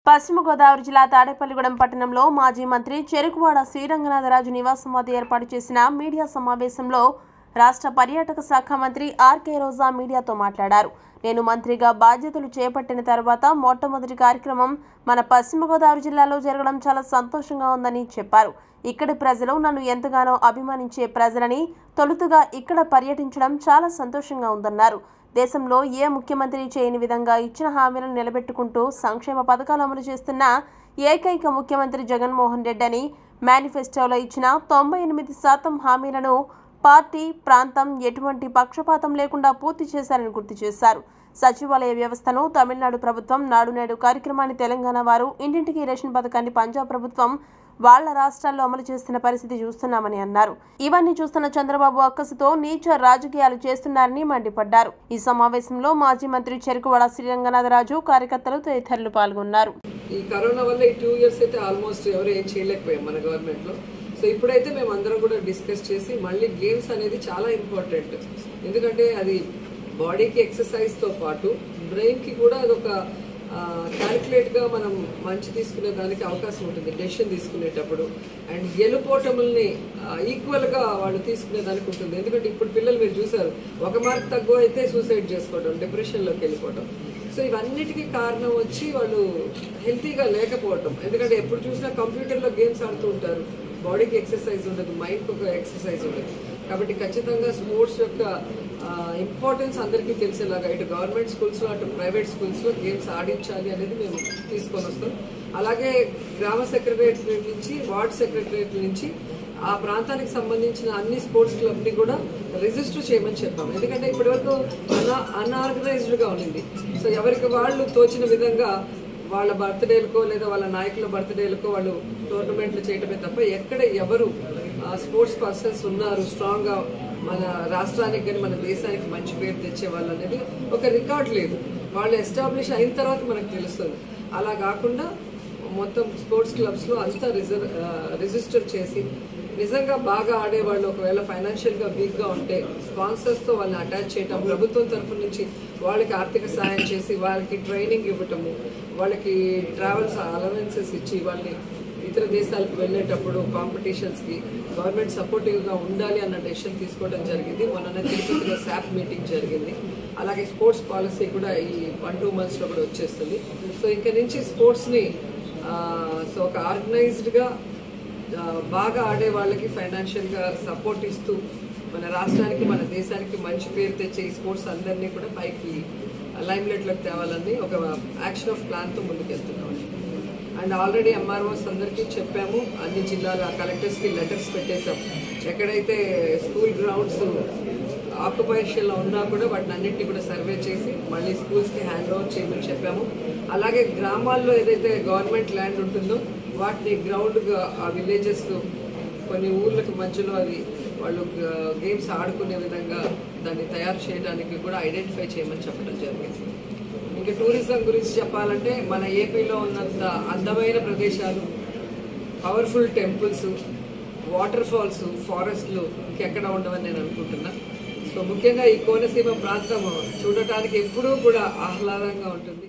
పశ్చిమ గోదావరి జిల్లా తాడేపల్లిగూడెం పట్టణంలో మాజీ మంత్రి చెరుకువాడ శ్రీరంగనాథరాజు నివాసం వద్ద ఏర్పాటు చేసిన మీడియా సమావేశంలో రాష్ట్ర పర్యాటక శాఖ మంత్రి ఆర్కే రోజా మీడియాతో మాట్లాడారు నేను మంత్రిగా బాధ్యతలు చేపట్టిన తర్వాత మొట్టమొదటి కార్యక్రమం మన పశ్చిమ గోదావరి జిల్లాలో జరగడం చాలా సంతోషంగా ఉందని చెప్పారు ఇక్కడి ప్రజలు నన్ను ఎంతగానో అభిమానించే ప్రజలని తొలుతుగా ఇక్కడ పర్యటించడం చాలా సంతోషంగా ఉందన్నారు దేశంలో ఏ ముఖ్యమంత్రి చేయని విధంగా ఇచ్చిన హామీలను నిలబెట్టుకుంటూ సంక్షేమ పథకాలు అమలు చేస్తున్న ఏకైక ముఖ్యమంత్రి జగన్మోహన్ రెడ్డి అని మేనిఫెస్టోలో ఇచ్చిన తొంభై ఎనిమిది శాతం హామీలను పార్టీ ప్రాంతం ఎటువంటి పక్షపాతం లేకుండా పూర్తి చేశారని గుర్తు చేశారు సచివాలయ వ్యవస్థను తమిళనాడు ప్రభుత్వం నాడు నేడు కార్యక్రమాన్ని తెలంగాణ వారు ఇంటింటికి రేషన్ పథకాన్ని పంజాబ్ ప్రభుత్వం వాళ్ళ రాష్ట్రాల్లో అమలు చేస్తున్న పరిస్థితి చూస్తున్నామని అన్నారు ఇవన్నీ చూస్తున్న చంద్రబాబు అక్కసుతో నీచ రాజకీయాలు చేస్తున్నారని మండిపడ్డారు ఈ సమావేశంలో మాజీ మంత్రి చెరుకువాడ శ్రీరంగనాథరాజు కార్యకర్తలు తదితరులు పాల్గొన్నారు ఈ కరోనా వల్ల ఈ టూ ఇయర్స్ అయితే ఆల్మోస్ట్ ఎవరు ఏం చేయలేకపోయాం మన గవర్నమెంట్లో సో ఇప్పుడైతే మేము అందరం కూడా డిస్కస్ చేసి మళ్ళీ గేమ్స్ అనేది చాలా ఇంపార్టెంట్ ఎందుకంటే అది బాడీకి ఎక్సర్సైజ్తో పాటు బ్రెయిన్కి కూడా అదొక క్యాలిక్యులేట్గా మనం మంచి తీసుకునే దానికి అవకాశం ఉంటుంది డెసిషన్ తీసుకునేటప్పుడు అండ్ గెలుపోటముల్ని ఈక్వల్గా వాళ్ళు తీసుకునే దానికి ఉంటుంది ఎందుకంటే ఇప్పుడు పిల్లలు మీరు చూసారు ఒక మార్క్ తక్కువ అయితే సూసైడ్ చేసుకోవడం డిప్రెషన్లోకి వెళ్ళిపోవడం సో ఇవన్నిటికీ కారణం వచ్చి వాళ్ళు హెల్తీగా లేకపోవటం ఎందుకంటే ఎప్పుడు చూసినా కంప్యూటర్లో గేమ్స్ ఆడుతూ ఉంటారు బాడీకి ఎక్సర్సైజ్ ఉండదు మైండ్కి ఒక ఎక్సర్సైజ్ ఉండదు కాబట్టి ఖచ్చితంగా స్పోర్ట్స్ యొక్క ఇంపార్టెన్స్ అందరికీ తెలిసేలాగా ఇటు గవర్నమెంట్ స్కూల్స్లో అటు ప్రైవేట్ స్కూల్స్లో గేమ్స్ ఆడించాలి అనేది మేము తీసుకొని వస్తాం అలాగే గ్రామ సెక్రటరియట్ నుంచి వార్డ్ సెక్రటరియట్ నుంచి ఆ ప్రాంతానికి సంబంధించిన అన్ని స్పోర్ట్స్ క్లబ్ని కూడా రిజిస్టర్ చేయమని చెప్పాం ఎందుకంటే ఇప్పటివరకు అనా అన్ఆర్గనైజ్డ్గా ఉన్నింది సో ఎవరికి వాళ్ళు తోచిన విధంగా వాళ్ళ బర్త్డేలకో లేదా వాళ్ళ నాయకుల బర్త్డేలకో వాళ్ళు టోర్నమెంట్లు చేయటమే తప్ప ఎక్కడ ఎవరు స్పోర్ట్స్ పర్సన్స్ ఉన్నారు స్ట్రాంగ్గా మన రాష్ట్రానికి కానీ మన దేశానికి మంచి పేరు తెచ్చే వాళ్ళు అనేది ఒక రికార్డ్ లేదు వాళ్ళు ఎస్టాబ్లిష్ అయిన తర్వాత మనకు తెలుస్తుంది అలా కాకుండా మొత్తం స్పోర్ట్స్ క్లబ్స్లో అంతా రిజర్ రిజిస్టర్ చేసి నిజంగా బాగా ఆడేవాళ్ళు ఒకవేళ ఫైనాన్షియల్గా వీక్గా ఉంటే స్పాన్సర్స్తో వాళ్ళని అటాచ్ చేయటం ప్రభుత్వం తరఫు నుంచి వాళ్ళకి ఆర్థిక సహాయం చేసి వాళ్ళకి ట్రైనింగ్ ఇవ్వటము వాళ్ళకి ట్రావెల్స్ అలవెన్సెస్ ఇచ్చి వాళ్ళని ఇతర దేశాలకు వెళ్ళేటప్పుడు కాంపిటీషన్స్కి గవర్నమెంట్ సపోర్టివ్గా ఉండాలి అన్న డెసిషన్ తీసుకోవడం జరిగింది మొన్న తిరుపతిలో శాప్ మీటింగ్ జరిగింది అలాగే స్పోర్ట్స్ పాలసీ కూడా ఈ వన్ టూ మంత్స్లో కూడా వచ్చేస్తుంది సో ఇంక నుంచి స్పోర్ట్స్ని సో ఒక ఆర్గనైజ్డ్గా బాగా ఆడే వాళ్ళకి ఫైనాన్షియల్గా సపోర్ట్ ఇస్తూ మన రాష్ట్రానికి మన దేశానికి మంచి పేరు తెచ్చే ఈ స్పోర్ట్స్ అందరినీ కూడా పైకి లైమ్లైట్లోకి తేవాలని ఒక యాక్షన్ ఆఫ్ ప్లాన్తో ముందుకెళ్తున్నాం అండ్ ఆల్రెడీ ఎంఆర్ఓస్ అందరికీ చెప్పాము అన్ని జిల్లాల కలెక్టర్స్కి లెటర్స్ పెట్టేశాం ఎక్కడైతే స్కూల్ గ్రౌండ్స్ ఆక్యుపేషన్లో ఉన్నా కూడా వాటిని అన్నింటినీ కూడా సర్వే చేసి మళ్ళీ స్కూల్స్కి హ్యాండ్ ఓవర్ చేయమని చెప్పాము అలాగే గ్రామాల్లో ఏదైతే గవర్నమెంట్ ల్యాండ్ ఉంటుందో వాటిని గ్రౌండ్గా ఆ విలేజెస్ కొన్ని ఊర్లకు మధ్యలో అది వాళ్ళు గేమ్స్ ఆడుకునే విధంగా దాన్ని తయారు చేయడానికి కూడా ఐడెంటిఫై చేయమని చెప్పడం జరిగింది ఇంకా టూరిజం గురించి చెప్పాలంటే మన ఏపీలో ఉన్నంత అందమైన ప్రదేశాలు పవర్ఫుల్ టెంపుల్స్ వాటర్ ఫాల్స్ ఫారెస్ట్లు ఇంకెక్కడ ఉండవని నేను అనుకుంటున్నా సో ముఖ్యంగా ఈ కోనసీమ ప్రాంతం చూడటానికి ఎప్పుడూ కూడా ఆహ్లాదంగా ఉంటుంది